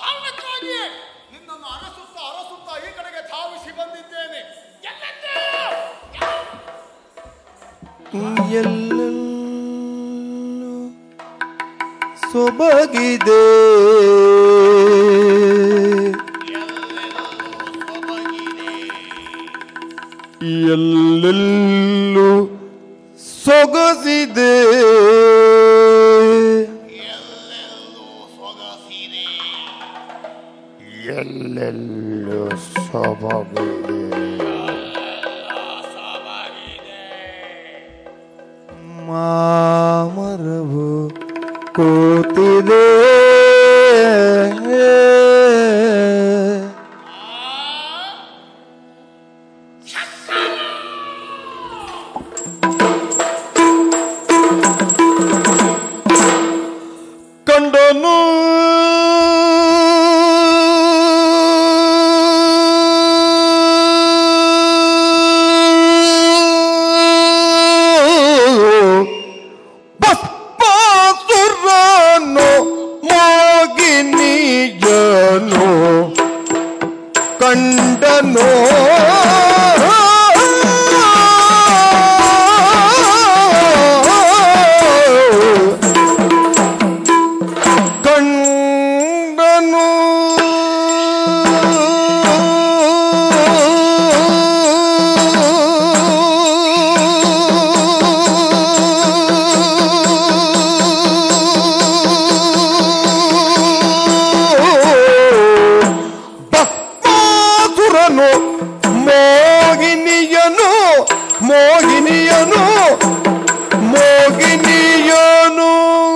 ಕಾರಣಕ್ಕಾಗಿಯೇ ನಿನ್ನನ್ನು ಅರಸುತ್ತಾ ಅರಸುತ್ತಾ ಈ ಕಡೆಗೆ ಧಾವಿಸಿ ಬಂದಿದ್ದೇನೆ ಎಲ್ಲೆಂದೇ? ಎಲ್ಲೆಲ್ಲೂ ಸೊಬಗಿದೆ ಎಲ್ಲೆಲ್ಲೂ ಸೊಗಸಿದೆ ಎಲ್ಲೆಲ್ಲೂ ಸೊಬಗಿದೆ ಮಾಮರವು ಕೂತಿದೆ ಕಂಡನು ಬಸ್ಪಾಸುರನು ಮೋಗಿನಿಯನು ಕಂಡನು ಕಂಡನು ಬಪ್ಪಾಸುರನು ಮೋಗಿನಿಯನು ಮೋಗಿನಿಯನು ಮೋಗಿನಿಯನು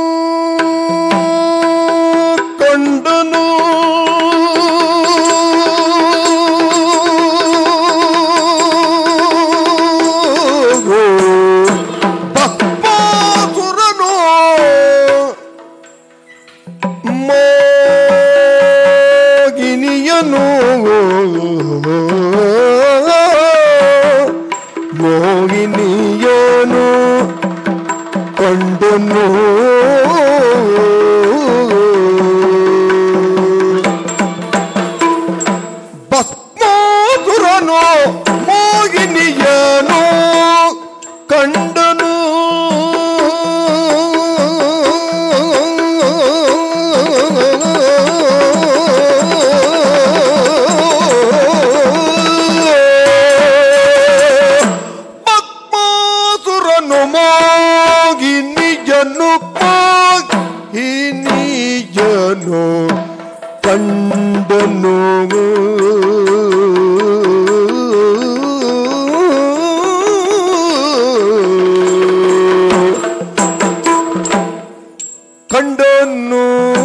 ಕಂಡನು ಬಪ್ಪಾಸುರನು ಮೋಗಿನಿಯನು ಮೋಗಿನಿಯನು ಕಂಡನು ಭಸ್ಮಾಸುರನು ಮೋಗಿನಿಯನು ಕಂಡನು ಭಸ್ಮಾಸುರನು ಮೋಗಿನಿಯನು ಮೋಗಿನಿಯನು ಕಂಡನು ಕಂಡನು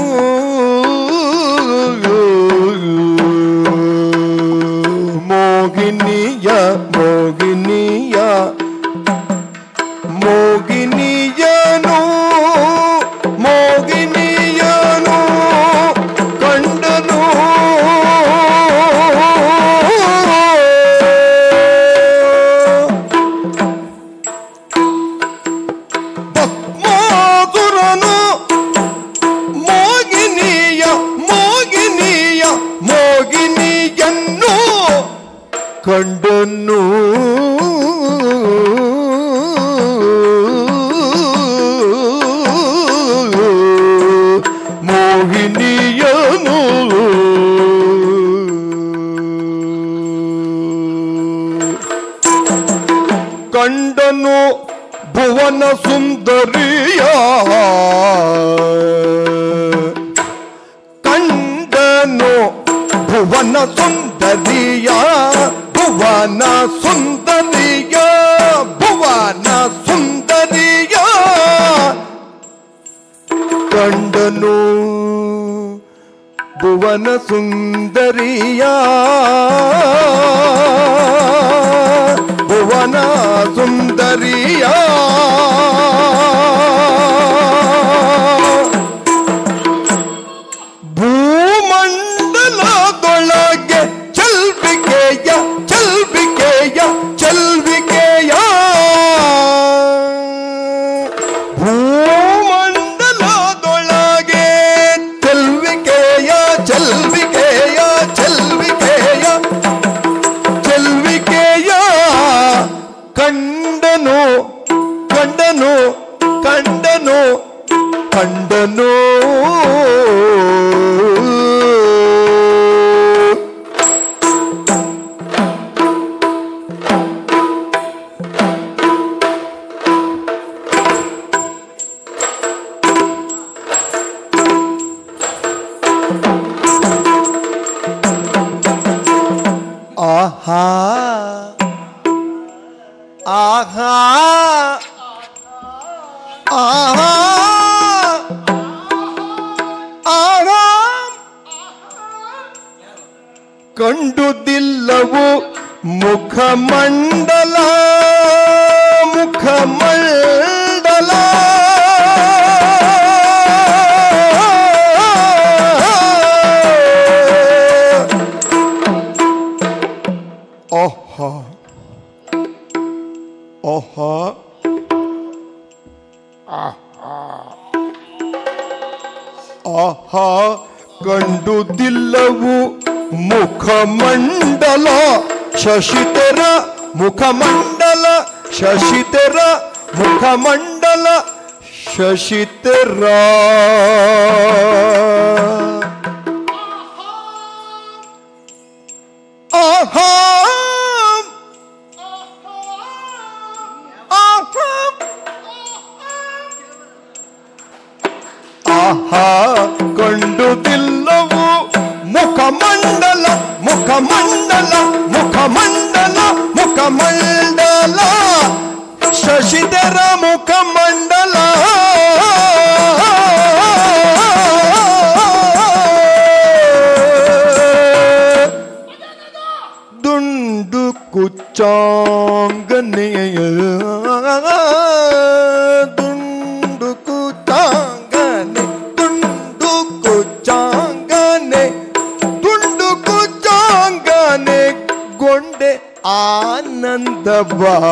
ಮೋಗಿನಿಯ ಮೋಗಿನಿಯ ಮೋಗಿನಿಯನು ಮೋಗಿನಿಯನು ಕಂಡನು ಭಸ್ಮಾಸುರನು ಮೋಗಿನಿಯ ಮೋಗಿನಿಯ ಮೋಗಿನಿಯನ್ನು ಕಂಡನು ಮೋಹಿನಿಯನು ಕಂಡನು ಭುವನ ಸುಂದರಿಯ ಕಂಡನು ಭುವನ ಸುಂದರಿಯ ಭುವನ ಸುಂದರಿಯ ಭುವನ ಸುಂದರಿಯ ಕಂಡನು ಭುವನ ಸುಂದರಿಯ ಭುವನ ಸುಂದರಿಯ ಭೂಮಂಡಲದೊಳಗೆ ಚಲ್ವಿಕೆಯ ಚಲ್ವಿಕೆಯ ಚಲ್ವಿಕೆಯ ಭೂಮಂಡಲದೊಳಗೆ ಚಲ್ವಿಕೆಯ ಚಲ್ ಆಹಾ ಆಹಾ ಆಹಾ ಆಹಾ ಕಂಡುದಿಲ್ಲವು ಮುಖಮಂಡಲ ಮುಖಮಂಡಲ ಓಹೋ ಓಹೋ ಆಹಾ ಕಂಡುದಿಲ್ಲವು ಮುಖಮಂಡಲ ಶಶಿತರ ಮುಖಮಂಡಲ ಶಶಿತರ ಮುಖಮಂಡಲ ಶಶಿತರ ಆಹಾ ಆಹಾ ಆಹಾ ಕಂಡುದಿಲ್ಲವು ಮುಖಮಂಡಲ ಮುಖಮಂಡಲ ಮುಖಮಂಡಲ ಮುಖಮಂಡಲ ಶಶಿಧರ ಮುಖಮಂಡಲ ದುಂಡು ಕುಚ್ಚಾಂಗನೆಯ ದುಂಡು ಕುಚಾಂಗನೆ ದುಂಡು ಕುಚಾಂಗನೆ ದುಂಡು ಕುಚಾಂಗನೆ ಗೊಂಡೆ ಆನಂದವಾ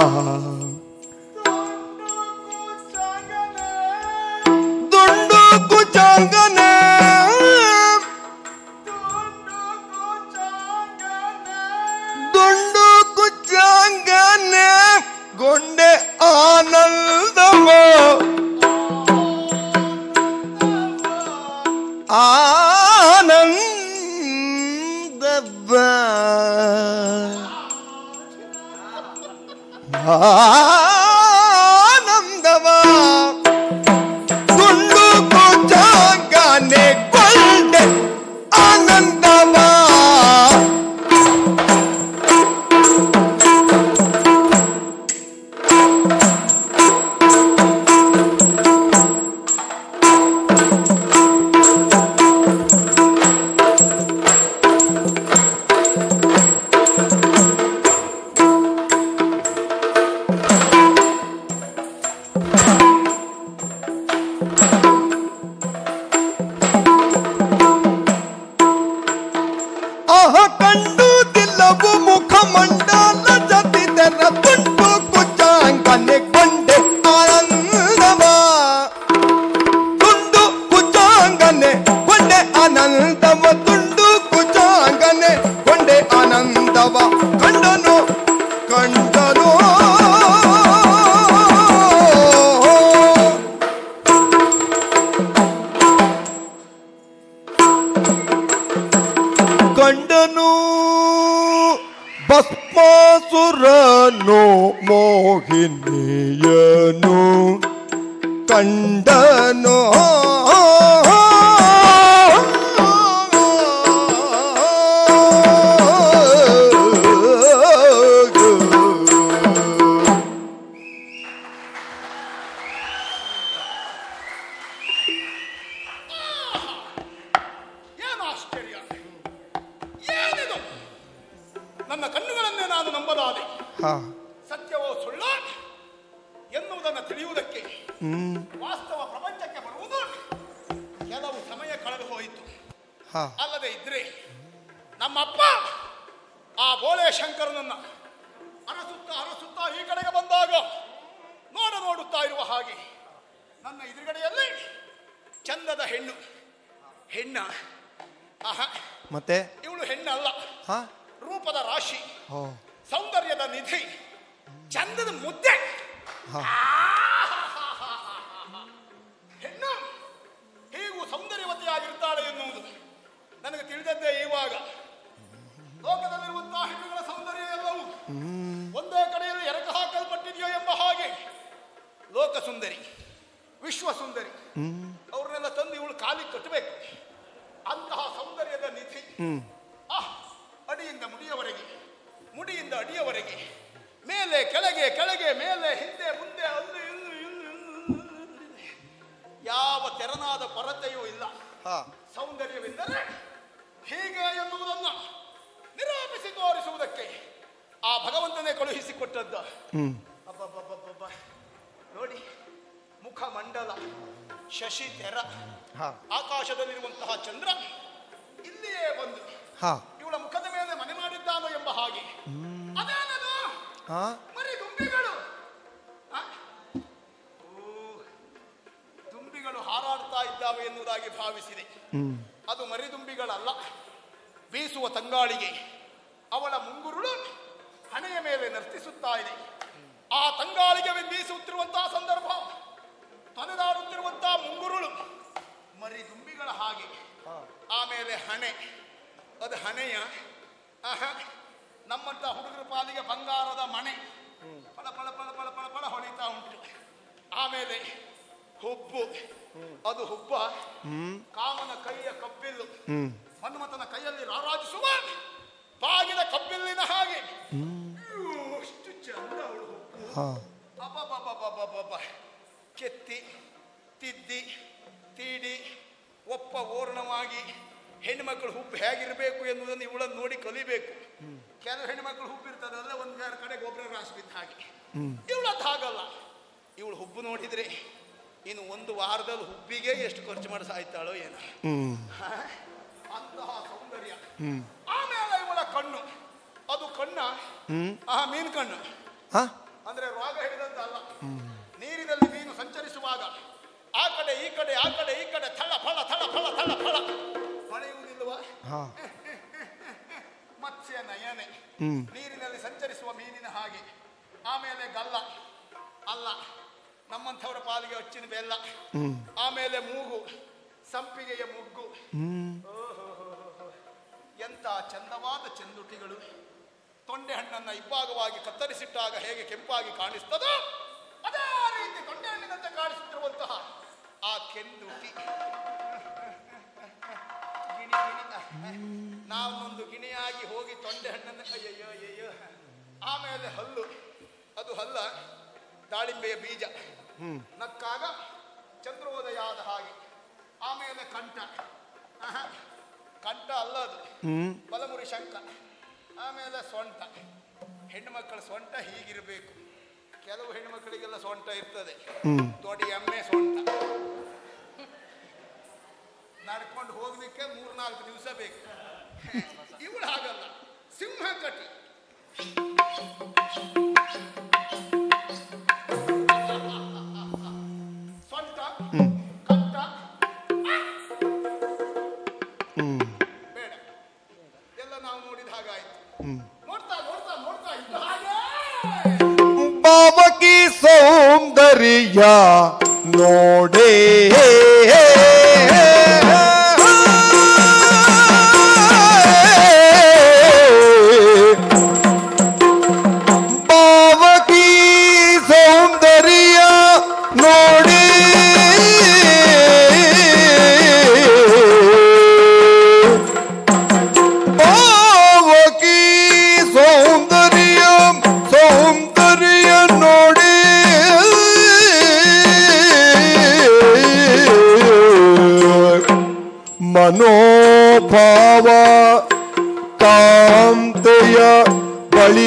ದುಂಡು ಕುಚಾಂಗನೆ ದುಂಡು ಕುಚಾಂಗನೆ ಗೊಂಡೆ ಆನಂದವ ಆನಂದವ ಆನಂದವ ದುಂಡು ಕುಚಾಂಗನೆ ಗೊಂಡೆ ಆನಂದವ ಆಹ ಕಂಡುದಿಲ್ಲವು ಮುಖಮಂಡಲ ಜತಿದರ ತುಂಡು ಕುಚಾಂಗನೆ ಗೊಂಡೆ ಆನಂದವ ತುಂಡು ಕುಚಾಂಗನೆ ಗೊಂಡೆ ಆನಂದವ ತುಂಡು ಕುಚಾಂಗನೆ ಗೊಂಡೆ ಆನಂದವ ಕಂಡನು ಕಂಡನು ಕಂಡನು ಭಸ್ಮಾಸುರನು ಮೋಹಿನಿಯನು ಕಂಡನು ಏನು ಆಶ್ಚರ್ಯ ಏನಿದು ನನ್ನ ಕಣ್ಣುಗಳನ್ನೇ ನಾನು ನಂಬಲಾದೆ ಹಾ ಸತ್ಯವೋ ಸುಳ್ಳ ಎನ್ನುವುದನ್ನು ತಿಳಿಯುವುದಕ್ಕೆ ಹ್ಮ್ ವಾಸ್ತವ ಪ್ರಪಂಚಕ್ಕೆ ಬರುವುದು ಕೆಲವು ಸಮಯ ಕಳೆದು ಹೋಯಿತು ಹಾ ಅಲ್ಲದೆ ಇದ್ರೆ ನಮ್ಮಪ್ಪ ಆ ಬೋಳೆ ಶಂಕರನನ್ನ ಅರಸುತ್ತ ಅರಸುತ್ತ ಈ ಕಡೆಗೆ ಬಂದಾಗ ನೋಡ ನೋಡುತ್ತಾ ಇರುವ ಹಾಗೆ ನನ್ನ ಎದುರುಗಡೆಯಲ್ಲಿ ಚಂದದ ಹೆಣ್ಣು ಹೆಣ್ಣ ಆಹಾ ಮತ್ತೆ ಇವಳು ಹೆಣ್ಣಲ್ಲ ಹಾ ರೂಪದ ರಾಶಿ ಓ ಸೌಂದರ್ಯದ ನಿಧಿ ಚಂದದ ಮುದ್ದೆ ಹಾ. ಹೆಣ್ಣು ಹೀಗೂ ಸೌಂದರ್ಯವತಿಯಾಗಿರ್ತಾಳೆ ಎನ್ನುವುದು ನನಗೆ ತಿಳಿದದ್ದೇ ಇವಾಗ ಲೋಕದಲ್ಲಿರುವಂತಹ ಹೆಣ್ಣುಗಳ ಸೌಂದರ್ಯ ಎಲ್ಲವೂ ಒಂದೇ ಕಡೆಯಲ್ಲಿ ಎರಕ ಹಾಕಲ್ಪಟ್ಟಿದೆಯೋ ಎಂಬ ಹಾಗೆ ಲೋಕ ಸುಂದರಿ ವಿಶ್ವ ಸುಂದರಿ ಅವ್ರನ್ನೆಲ್ಲ ತಂದು ಇವಳು ಕಾಲಿಗೆ ಕಟ್ಟಬೇಕು ಅಂತಹ ಸೌಂದರ್ಯದ ನಿಧಿ ಆಹ್ ಅಡಿಯಿಂದ ಮುಡಿಯವರೆಗೆ ಮುಡಿ ಕೊಟ್ಟದ್ದು ಹ್ಮ್ ಅಬ್ಬಬ್ಬಬ್ಬಬ್ಬ. ನೋಡಿ ಮುಖ ಮಂಡಲ ಶಶಿ ತೆರ ಹಾ ಆಕಾಶದಲ್ಲಿರುವಂತಹ ಚಂದ್ರ ಇಲ್ಲಿಯೇ ಬಂದು ಹಾ ಇವಳ ಮುಖದ ಮೇಲೆ ಮನೆ ಮಾಡಿದ್ದಾನೋ ಎಂಬ ಹಾಗೆ ಅದೇನದು ಹಾ ಮರಿ ದುಂಬಿಗಳು ಆ? ಓ, ದುಂಬಿಗಳು ಹಾರಾಡ್ತಾ ಇದ್ದಾವೆ ಎನ್ನುವುದಾಗಿ ಭಾವಿಸಿದೆ ಹ್ಮ್ ಅದು ಮರಿದುಂಬಿಗಳಲ್ಲ ಬೀಸುವ ತಂಗಾಳಿಗೆ ಅವಳ ಮುಂಗುರುಳು ಹಣೆಯ ಮೇಲೆ ನರ್ತಿಸುತ್ತಾ ಇದೆ ಆ ತಂಗಾಳಿಗೆ ಬೀಸುತ್ತಿರುವಂತಹ ಸಂದರ್ಭ ತೊನೆದಾಡುತ್ತಿರುವಂತಹ ಮುಂಗುರುಳು ಮರಿದುಂಬಿಗಳ ಹಾಗೆ ಆಮೇಲೆ ಹಣೆ ಅದು ಹಣೆಯ ಆಹ, ನಮ್ಮಂತ ಹುಡುಗರ ಪಾಲಿಗೆ ಬಂಗಾರದ ಮಣೆ ಪಳ ಪಳ ಪಳ ಪಳ ಪಳ ಪಳ ಹೊಳಿತಾ ಉಂಟು ಆಮೇಲೆ ಹುಬ್ಬು ಅದು ಹುಬ್ಬ ಕಾಮನ ಕೈಯ ಕಬ್ಬಿಲ್ಲು ಹ್ಮ್ ಹನುಮಂತನ ಕೈಯಲ್ಲಿ ರಾರಾಜಿಸುವ ಬಾಗಿದ ಕಬ್ಬಿಲ್ಲಿನ ಹಾಗೆ ಅಯ್ಯೋ, ಅಷ್ಟು ಚಂದ ಅವಳು ಹುಬ್ಬು ಹಾ ಅಬ್ಬಬ್ಬಬ್ಬಬ್ಬಬ್ಬಬ್ಬ. ಕೆತ್ತಿ ತಿದ್ದಿ ತೀಡಿ ಒಪ್ಪ ಓರ್ಣವಾಗಿ ಹೆಣ್ಮಕ್ಳು ಹುಬ್ಬು ಹೇಗಿರಬೇಕು ಎನ್ನುವುದನ್ನು ಇವಳನ್ನು ನೋಡಿ ಕಲಿಬೇಕು ಕೆಲವು ಹೆಣ್ಮಕ್ಳು ಹುಬ್ಬು ಇರ್ತದಲ್ಲ ಒಂದು ಬೇರೆ ಕಡೆ ಗೊಬ್ಬರ ರಾಶಿ ಬಿದ್ದ ಹಾಗೆ ಇವಳದ್ದು ಹಾಗಲ್ಲ ಇವಳು ಹುಬ್ಬು ನೋಡಿದ್ರೆ ಇನ್ನು ಒಂದು ವಾರದಲ್ಲಿ ಹುಬ್ಬಿಗೆ ಎಷ್ಟು ಖರ್ಚು ಮಾಡಿ ಸಾಯ್ತಾಳೋ ಏನೋ ಹ್ಮ್ ಹ? ಅಂತಹ ಸೌಂದರ್ಯ ಹ್ಮ್ ಆಮೇಲೆ ಇವಳ ಕಣ್ಣು ಅದು ಕಣ್ಣ ಹ್ಮ್ ಆ ಮೀನು ಕಣ್ಣು ಹಾ ಅಂದ್ರೆ ರೋಗ ಹಿಡಿದಂತಲ್ಲ ನೀರಿನಲ್ಲಿ ಮೀನು ಸಂಚರಿಸುವಾಗ ಆ ಕಡೆ ಈ ಕಡೆ ಆ ಕಡೆ ಈ ಕಡೆ ಥಳ ಫಳ ಥಳ ಫಳ ಥಳ ಫಳ ಹೊಳೆಯುವುದಿಲ್ವಾ ಹಾ ಮತ್ಸ್ಯ ನಯನೆ ಹ್ಮ್ ನೀರಿನಲ್ಲಿ ಸಂಚರಿಸುವ ಮೀನಿನ ಹಾಗೆ ಆಮೇಲೆ ಗಲ್ಲ ಅಲ್ಲ ನಮ್ಮಂಥವರ ಪಾಲಿಗೆ ಹಚ್ಚಿನ ಬೆಲ್ಲ ಹ್ಮ್ ಆಮೇಲೆ ಮೂಗು ಸಂಪಿಗೆಯ ಮುಗ್ಗು ಹ್ಮ್ ಎಂತ ಚಂದವಾದ ಚೆಂದುಟಿಗಳು ತೊಂಡೆ ಹಣ್ಣನ್ನ ಇಬ್ಬಾಗವಾಗಿ ಕತ್ತರಿಸಿಟ್ಟಾಗ ಹೇಗೆ ಕೆಂಪಾಗಿ ಕಾಣಿಸ್ತದೋ ಅದೇ ರೀತಿ ತೊಂಡೆ ಹಣ್ಣಿನಂತೆ ಕಾಣಿಸುತ್ತಿರುವಂತಹ ಆ ಕೆಂದುಟಿ ಗಿಣಿ ಗಿಣಿ ನಾವೊಂದು ಗಿಣಿಯಾಗಿ ಹೋಗಿ ತೊಂಡೆ ಹಣ್ಣನ್ನು ಅಯ್ಯಯ್ಯೋ ಅಯ್ಯಯ್ಯೋ ಆಮೇಲೆ ಹಲ್ಲು ಅದು ಹಲ್ಲ ದಾಳಿಂಬೆಯ ಬೀಜ ನಕ್ಕಾಗ ಚಂದ್ರೋದಯ ಆದ ಹಾಗೆ ಆಮೇಲೆ ಕಂಠ ಆಹಾ, ಕಂಠ ಅಲ್ಲ ಅದು ಹ್ಮ್ ಬಲಮುರಿ ಶಂಕ ಆಮೇಲೆ ಸೊಂಟ ಹೆಣ್ಣು ಮಕ್ಕಳ ಸೊಂಟ ಹೀಗಿರಬೇಕು ಕೆಲವು ಹೆಣ್ಣು ಮಕ್ಕಳಿಗೆಲ್ಲ ಸೊಂಟ ಇರ್ತದೆ ಹ್ಮ್ ದೊಡ್ಡ ಎಮ್ಮೆ ಸೊಂಟ ನಡ್ಕೊಂಡು ಹೋಗ್ಲಿಕ್ಕೆ ಮೂರ್ನಾಲ್ಕು ದಿವಸ ಬೇಕು ಇವಳು ಹಾಗಲ್ಲ ಸಿಂಹ ಕಟಿ ಸೊಂಟ ಕಂಠ ಹ್ಮ್ ಬೇಡ ಎಲ್ಲ ನಾವು ನೋಡಿದ ಹಾಗಾಯ್ತು ಹ್ಮ್ ನೋಡ್ತಾ ನೋಡ್ತಾ ನೋಡ್ತಾ ಇದ್ದ ಹಾಗೆ ಬಾಬಕಿ ಸೌಂದರ್ಯ ನೋಡೇ ಬಾಬಕಿ ಸೌಂದರ್ಯ ನೋಡೇ ಪಾವಕಿ ಸೌಂದರ್ಯ ಸೌಂದರ್ಯ ನೋಡಿ ಮನೋಭಾವ ಕಾಂತೆಯ ಬಳಿ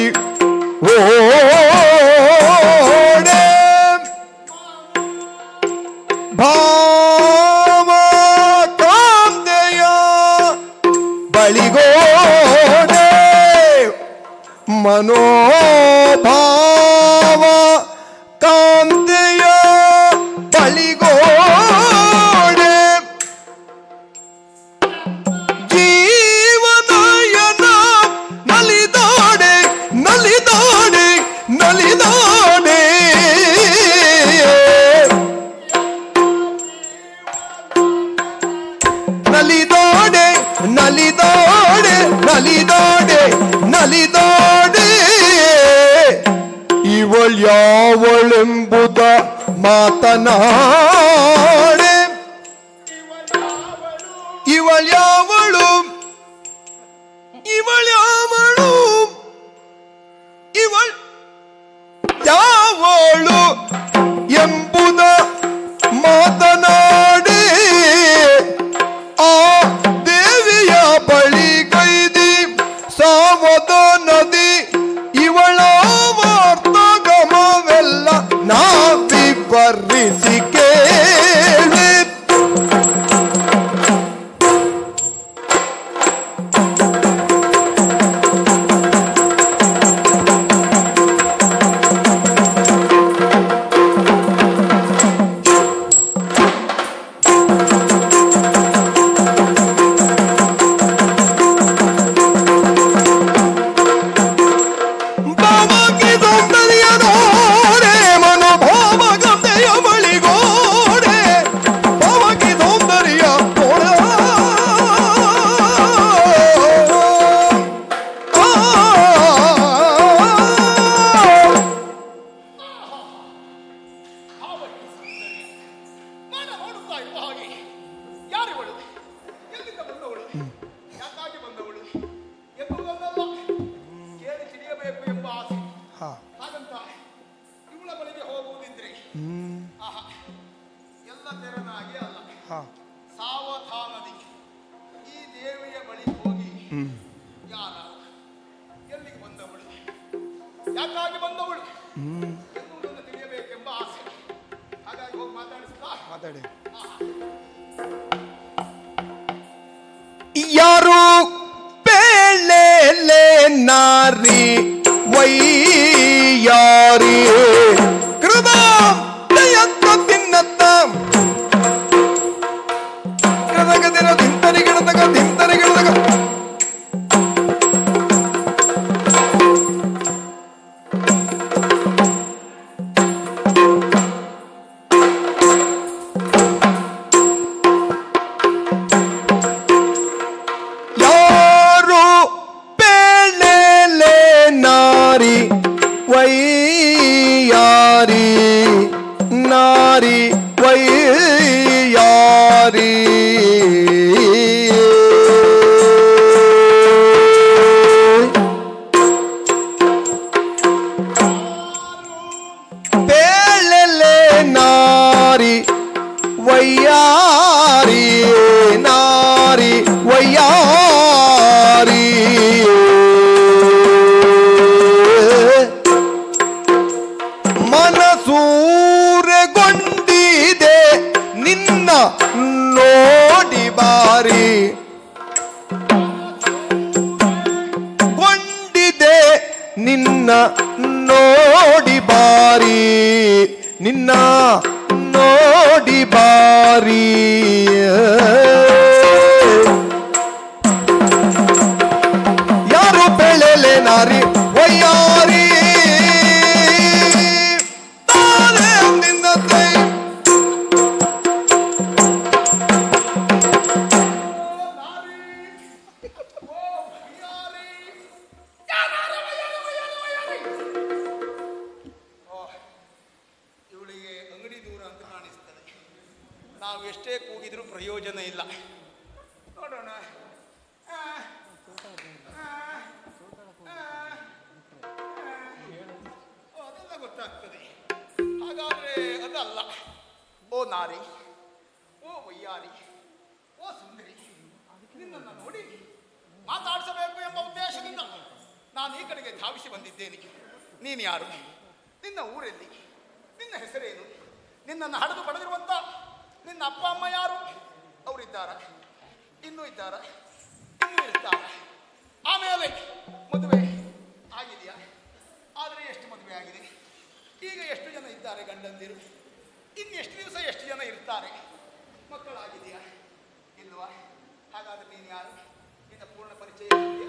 ಓಡೆ ಭಾವ ಕಾಂತೆಯ ಬಳಿಗೋಡೆ ಮನೋಭಾವ ಕಾಂತೆಯ ಬಳಿಗೋಡೆ ಜೀವನಯನ ನಲಿದಾಡೆ ನಲಿದಾಡೆ ನಲಿದಾಡೆ ನಲಿದಾಡೆ ನಲಿದಾಡೆ ನಲಿದಾಡೆ ನಲಿದಾಡೆ ಇವள் ಯಾವಳೆಂಬುದ ಮಾತನಾಡೆ ಇವள் ಯಾವಳು ಇವள் ಯಾವಳು ಇವள் ಯಾವಳು ಎಂಬುದ ಮಾತನಾಡಿ ಆ ದೇವಿಯ ಬಳಿ ಕೈದಿ ಸಾವದ ನದಿ ಇವಳ ವಾರ್ತ ಹಾ ಹಾಗಂತ ಇವಳ ಬಳಿಗೆ ಹೋಗುವುದಿದ್ರೆ ಹ್ಮ್ ಆಹಾ ಎಲ್ಲ ತೆರನಾಗಿ ಅಲ್ಲ ಹಾ ಸಾವಧಾನದಿ ಈ ದೇವಿಯ ಬಳಿ ಹೋಗಿ ಹ್ಮ್ ಯಾರ ಎಲ್ಲಿಗೆ ಬಂದವಳು ಯಾಕಾಗಿ ಬಂದವಳು ಹ್ಮ್ ಎನ್ನುವುದನ್ನು ತಿಳಿಯಬೇಕೆಂಬ ಆಸೆ ಹಾಗಾಗಿ ಹೋಗಿ ಮಾತಾಡಿಸ್ತಾ ಮಾತಾಡಿ ಯಾರು ಪೇಳೆಲೆ ನಾರಿ ವೈಯಾರಿ ಕೃತ ದಯತ್ತ ತಿನ್ನತ್ತ ಗದಗದಿರ ದಿಂತರಿ ಗಿಡದಗ ದಿಂತರಿ ಗಿಡದಗ ಯಾರು ಪೇಳೆಲೆ ನಾರಿ ವೈಯಾರಿ ನಾರಿ ವೈಯಾರಿ ಪೇಳೆಲೆ ನಾರಿ ವೈಯಾರಿ ನಾರಿ ವೈಯಾರಿ ಮನಸೂರೆಗೊಂಡಿದೆ ನಿನ್ನ ನೋಡಿ ಬಾರಿ ಗೊಂಡಿದೆ ನಿನ್ನ ನೋಡಿ ಬಾರಿ ನಿನ್ನ ನೋಡಿ ಬಾರಿ ಯಾರು ಬೆಳೆಲೆ ನಾರಿ ಒಯ್ಯಾರಿ ತಾನೇ ನಿನ್ನ ಕೈ ಇವಳಿಗೆ ಅಂಗಡಿ ದೂರ ಅಂತ ಕಾಣಿಸ್ತದೆ ನಾವು ಎಷ್ಟೇ ಕೂಗಿದ್ರೂ ಪ್ರಯೋಜನ ಇಲ್ಲ ನೋಡೋಣ ಆ, ಆ, ಆ, ಓ, ಅದೆಲ್ಲ ಗೊತ್ತಾಗ್ತದೆ ಹಾಗಾದ್ರೆ ಅದಲ್ಲ ಓ ನಾರಿ ಓ ವಯ್ಯಾರಿ ಓ ಸುಂದರಿ ನಿನ್ನನ್ನು ನೋಡಿ ಮಾತಾಡಿಸಬೇಕು ಎಂಬ ಉದ್ದೇಶದಿಂದ ನಾನು ಈ ಕಡೆಗೆ ಧಾವಿಸಿ ಬಂದಿದ್ದೇನೆ ನೀನು ಯಾರು ನಿನ್ನ ಊರಲ್ಲಿ ನಿನ್ನ ಹೆಸರೇನು ನಿನ್ನನ್ನು ಹಡೆದು ಪಡೆದಿರುವಂತ ನಿನ್ನ ಅಪ್ಪ ಅಮ್ಮ ಯಾರು ಅವರಿದ್ದಾರ ಇನ್ನೂ ಇದ್ದಾರ ಇನ್ನೂ ಇರ್ತಾರ ಆಮೇಲೆ ಮದುವೆ ಆಗಿದೆಯಾ ಆದರೆ ಎಷ್ಟು ಮದುವೆ ಆಗಿದೆ ಈಗ ಎಷ್ಟು ಜನ ಇದ್ದಾರೆ ಗಂಡಂದಿರು ಇನ್ನೆಷ್ಟು ದಿವಸ ಎಷ್ಟು ಜನ ಇರ್ತಾರೆ ಮಕ್ಕಳಾಗಿದೆಯಾ ಇಲ್ವಾ ಹಾಗಾದ್ರೆ ನೀನು ಯಾರು ನಿನ್ನ ಪೂರ್ಣ ಪರಿಚಯ ಇದೆಯಾ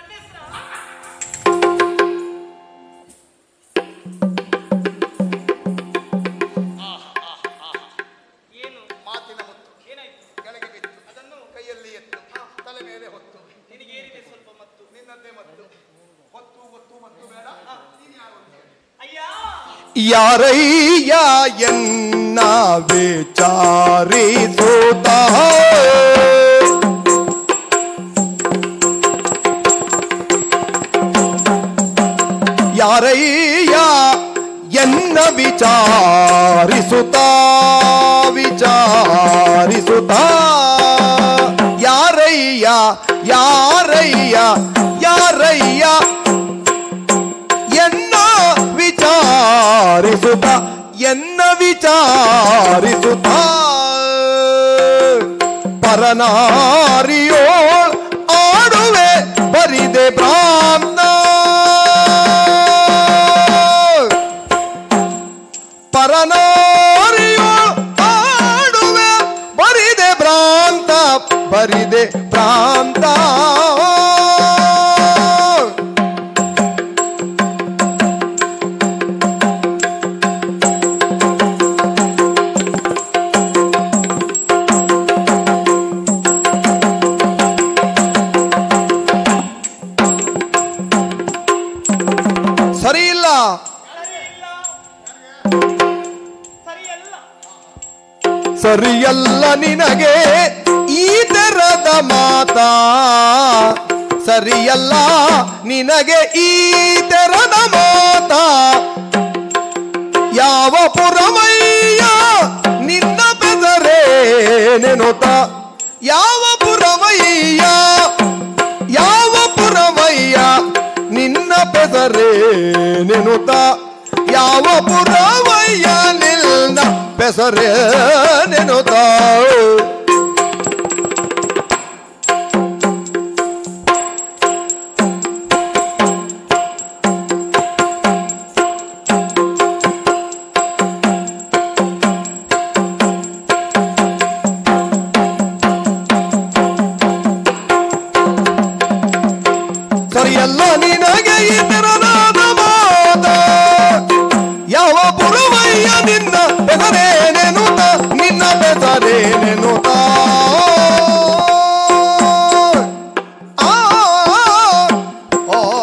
ಆಹ್, ಆಹ್, ಆಹ್. ಏನು ಮಾತಿನ ಮುತ್ತು ಏನಾಯ್ತು ಕೆಳಗೆ ಬಿತ್ತು ಅದನ್ನು ಕೈಯಲ್ಲಿ ಎತ್ತು ತಲೆ ಮೇಲೆ ಹೊತ್ತು ನಿನಗೆ ಏರಿದೆ ಸ್ವಲ್ಪ ಮತ್ತು ನಿನ್ನದ್ದೇ ಮತ್ತು ಹೊತ್ತು ಹೊತ್ತು ಮತ್ತು ಬೇಡ ನೀನು ಯಾರು ಅಂತ ಹೇಳು. ಅಯ್ಯ ಯಾರಯ್ಯ ಎನ್ನ ವಿಚಾರಿಸುತ್ತ ಯಾರಯ್ಯ ಎನ್ನ ವಿಚಾರಿಸುತ್ತ ವಿಚಾರಿಸುತ್ತ ಯಾರಯ್ಯ ಯಾರಯ್ಯ ಯಾರಯ್ಯ ಎನ್ನ ವಿಚಾರಿಸುತ್ತ ಎನ್ನ ವಿಚಾರಿಸುತ್ತ ಪರನಾರಿಯೋಳ್ ಆಡುವೆ ಬರಿದೆ ಭ್ರಾಂತ ಪರನಾರಿಯೋಳ್ ಆಡುವೆ ಬರಿದೆ ಭ್ರಾಂತ ಬರಿದೆ ಭ್ರಾಂತ ಸರಿ ಇಲ್ಲ ಸರಿ ಇಲ್ಲ ಸರಿಯಲ್ಲ ಸರಿಯಲ್ಲ ನಿನಗೆ ಈ ತೆರದ ಮಾತ ಸರಿಯಲ್ಲ ನಿನಗೆ ಈ ತೆರದ ಮಾತ ಯಾವ ಪುರಮಯ್ಯ ನಿನ್ನ ಬೆದರೇ ನೆನುತ ಯಾವ ಪುರಮಯ್ಯ ಯಾವ ಪುರಮಯ್ಯ ನಿನ್ನ ಬೆದರೇ ನೆನುತ ಯಾವ ಪುರಮಯ್ಯ ನಿನ್ನ ಬೆಸರೇ ನೆನುತ ಸರಿಯಲ್ಲ ನಿನಗೆ ಈ ತೆರನಾದ ಮಾತ ಯಾವ ಪುರವಯ್ಯ ನಿನ್ನ ಬೆದರೇನೆನುತ ನಿನ್ನ ಬೆದರೇನೆನುತ ಆ, ಆ, ಆ.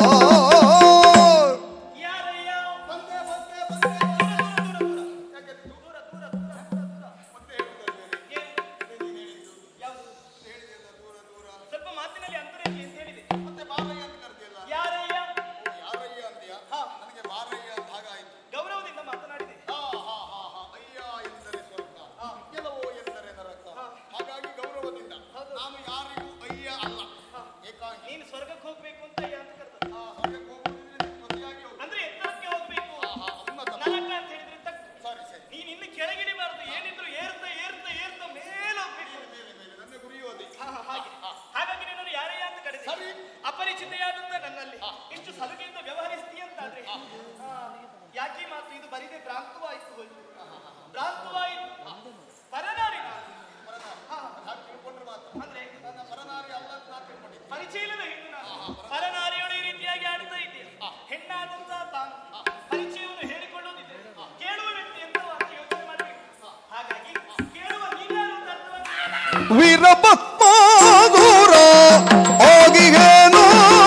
ಯಾರಯ್ಯ ಬಂದೆ ಬಂದೆ ಬಂದೆ ದೂರ ದೂರ ದೂರ ಯಾಕೆ ದೂರ ದೂರ ದೂರ ದೂರ ದೂರ ಮತ್ತೆ ಹೇಳುವುದಲ್ವೇ? ಏನು ನೀನು ಹೇಳಿದ್ದು ಯಾವುದು ಹೇಳಿದೆಲ್ಲ ದೂರ ದೂರ ಸ್ವಲ್ಪ ಮಾತಿನಲ್ಲಿ ಅಂತರೇನು ಅಂತ ಹೇಳಿದೆ ಮತ್ತೆ ಬಾರಯ್ಯ ಅಂತ ಕರೆದಿಲ್ಲ ಯಾರಯ್ಯ ಯಾರಯ್ಯ ಅಂದ್ಯಾ ನನಗೆ ಬಾರಯ್ಯ ಅಂತ ಹಾಗಾಯ್ತು ಗೌರವದಿಂದ ಮಾತನಾಡಿದೆ ಹಾ ಹಾ ಹಾ ಹಾ ಅಯ್ಯ ಎಂದರೆ ಸ್ವರ್ಗ ಕೆಲವೋ ಎಂದರೆ ನರಕ ಹಾಗಾಗಿ ಗೌರವದಿಂದ ನಾನು ಯಾರಿಗೂ ಅಯ್ಯ ಅಲ್ಲ ಏಕಾಂಗಿ ನೀನು ಸ್ವರ್ಗಕ್ಕೆ ಹೋಗ್ಬೇಕು ಅಂತ ಅಯ್ಯ ಅಂತ ಕರ್ತದೆ ಆ ಸ್ವರ್ಗಕ್ಕೆ ಹೋಗುವುದಿದ್ರೆ ನೀನು ಪ್ರತಿಯಾಗಿ ಹೋಗು ಅಂದ್ರೆ ಎತ್ತರಕ್ಕೆ ಹೋಗ್ಬೇಕು ಹಾ ಹಾ ಉನ್ನತ ನರಕ ಅಂತ ಹೇಳಿದ್ರೆ ತಪ್ಪು ಸರಿ ಸರಿ ನೀನ್ ಇನ್ನು ಕೆಳಗಿಳಿಬಾರ್ದು ಏನಿದ್ರು ಏರ್ತಾ ಏರ್ತಾ ಏರ್ತಾ ಮೇಲೆ ಹೋಗ್ಬೇಕು ಮೇಲೆ ಮೇಲೆ ನನ್ನ ಗುರಿಯು ಅದೇ ಹಾ, ಹಾ, ಹಾಗೆ ಹಾಗಾಗಿ ನಿನ್ನನ್ನು ಯಾರಯ್ಯ ಅಂತ ಕರೆದೆ ಸರಿ. ಅಪರಿಚಿತೆಯಾದಂತ ನನ್ನಲ್ಲಿ ಇಷ್ಟು ಸಲುಗೆಯಿಂದ ವ್ಯವಹರಿಸ್ತೀಯ ಅಂತಾದ್ರೆ ಆ, ಯಾಕೆ ಈ ಮಾತು ಇದು ಬರಿದೆ ಭ್ರಾಂತವಾಯಿತು ಹೋಯ್ತು ಭ್ರಾಂತವಾಯಿತು ಪರನಾರಿ ನಾನು. ಹಾ, ಹಾಗೆ ತಿಳ್ಕೊಂಡ್ರೆ ಮಾತ್ರ ಅಂದ್ರೆ ನನ್ನ ಪರನಾರಿ ಅಲ್ಲ ಅಂತ ನಾನು ತಿಳ್ಕೊಂಡಿದ್ದೆ ಪರಿಚಯ ಇಲ್ಲದ ಹೆಣ್ಣು ನಾನು ಪರನಾರಿಯೋಡು ಈ ರೀತಿಯಾಗಿ ಆಡ್ತಾ ಇದ್ದೀಯ ಹೆಣ್ಣಾದಂತ ತಾನು ಪರಿಚಯವನ್ನು ಹೇಳಿಕೊಳ್ಳುವುದಿದ್ರೆ ಕೇಳುವ ವ್ಯಕ್ತಿ ಅಂತ ವಾಕ್ಯ ಯೋಚನೆ ಮಾಡಬೇಕು ಹಾಗಾಗಿ ಕೇಳುವ ನೀನ್ಯಾರು ಅಂತ ಅರ್ಥವಾಗಿ ವೀರಪದ್ಮಾಧುರ ಆಗಿಗೇನು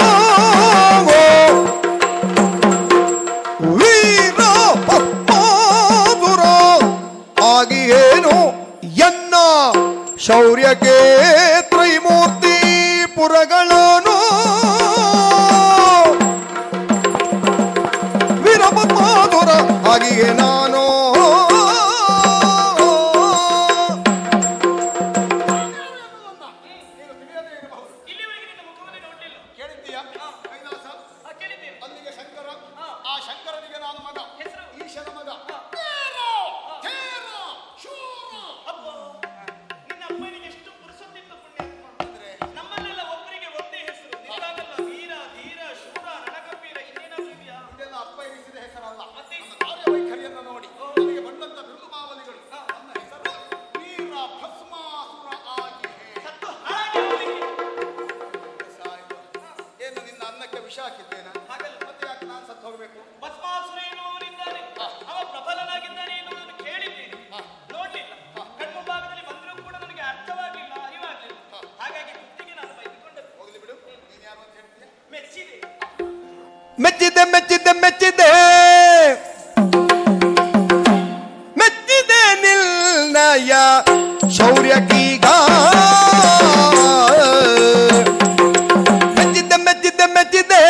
ವೀರಪದ್ಮಾಧುರ ಆಗಿಗೇನು ಎನ್ನ ಶೌರ್ಯಕ್ಕೆ ತ್ರೈಮೂರ್ತಿ ಪುರಗಳನ್ನು ವೀರಪದ್ಮಾಧುರ ಆಗಿಗೆ ನಾನು ನೀನು ತಿಳಿಯದೇ ಇರಬಹುದು ಇಲ್ಲಿವರೆಗೆ ನಿನ್ನ ಮುಖವನ್ನೇ ನೋಡ್ಲಿಲ್ಲ ಕೇಳಿದ್ದೀಯಾ ಕೈಲಾಸ ಆ, ಕೇಳಿದ್ದೇನೆ ಅಲ್ಲಿಗೆ ಶಂಕರ ಆ ಶಂಕರನಿಗೆ ನಾನು ಮಗ ಹೆಸರು? ಈಶನ ಮಗ ಹಾ. ಧೀರ, ಧೀರ, ಶೂರ. ಅಬ್ಬೋ ನಿನ್ನ ಅಪ್ಪನಿಗೆ ಎಷ್ಟು ಪುರುಷೊಂದಿತ್ತು ಪುಣ್ಯಾತ್ಮ ಅಂದ್ರೆ ನಮ್ಮಲ್ಲೆಲ್ಲ ಒಬ್ಬರಿಗೆ ಒಂದೇ ಹೆಸರು ನಿನಗಾಗಲ್ಲ ವೀರ ಧೀರ ಶೂರ ರಣಗಂಭೀರ ಇನ್ನೇನಾದ್ರೂ ಇದೆಯಾ ಇದೆಲ್ಲ ಅಪ್ಪ ಎನಿಸಿದ ಹೆಸರಲ್ಲ ಮತ್ತೆ? ನನ್ನ ಕಾರ್ಯವೈಖರಿಯನ್ನು ನೋಡಿ ನನಗೆ ಬಂದಂತ ಬಿರುದು ಮಾವಲಿಗಳು ನನ್ನ ಹೆಸರು ವೀರ ಭಸ್ಮಾಸುರ ಆಗಿ ಸತ್ತು ಹಾಳಾಗಿ ಹೋಗ್ಲಿಕ್ಕೆ. ಸಾಯ್ಬ. ಏನು ನಿನ್ನ ಅನ್ನಕ್ಕೆ ವಿಷ ಹಾಕಿದ್ದೇನಾ ಹಾಗಲ್ಲ ಮತ್ತೆ ಯಾಕೆ ನಾನು ಸತ್ತು ಹೋಗ್ಬೇಕು ಭಸ್ಮಾಸುರ ಎನ್ನುವವನಿದ್ದಾನೆ ಅವ ಪ್ರಬಲನಾಗಿದ್ದಾನೆ ಎನ್ನುವುದನ್ನು ಕೇಳಿದ್ದೇನೆ ನೋಡ್ಲಿಲ್ಲ ಕಣ್ಮುಂಭಾಗದಲ್ಲಿ ಬಂದರೂ ಕೂಡ ನನಗೆ ಅರ್ಥವಾಗಿಲ್ಲ ಅರಿವಾಗಲಿಲ್ಲ ಹಾಗಾಗಿ ಬುದ್ಧಿಗೆ ನಾನು ಬೈದುಕೊಂಡದ್ದು ಹೋಗ್ಲಿ ಬಿಡು ನೀನ್ ಯಾರು ಅಂತ ಹೇಳ್ತೀಯ ಮೆಚ್ಚಿದೆ ಮೆಚ್ಚಿದೆ ಮೆಚ್ಚಿದೆ ಮೆಚ್ಚಿದೆ ಮೆಚ್ಚಿದೆ ನಿಲ್ನಯ ಶೌರ್ಯಕೀಗ ಮೆಚ್ಚಿದೆ ಮೆಚ್ಚಿದೆ ಮೆಚ್ಚಿದೆ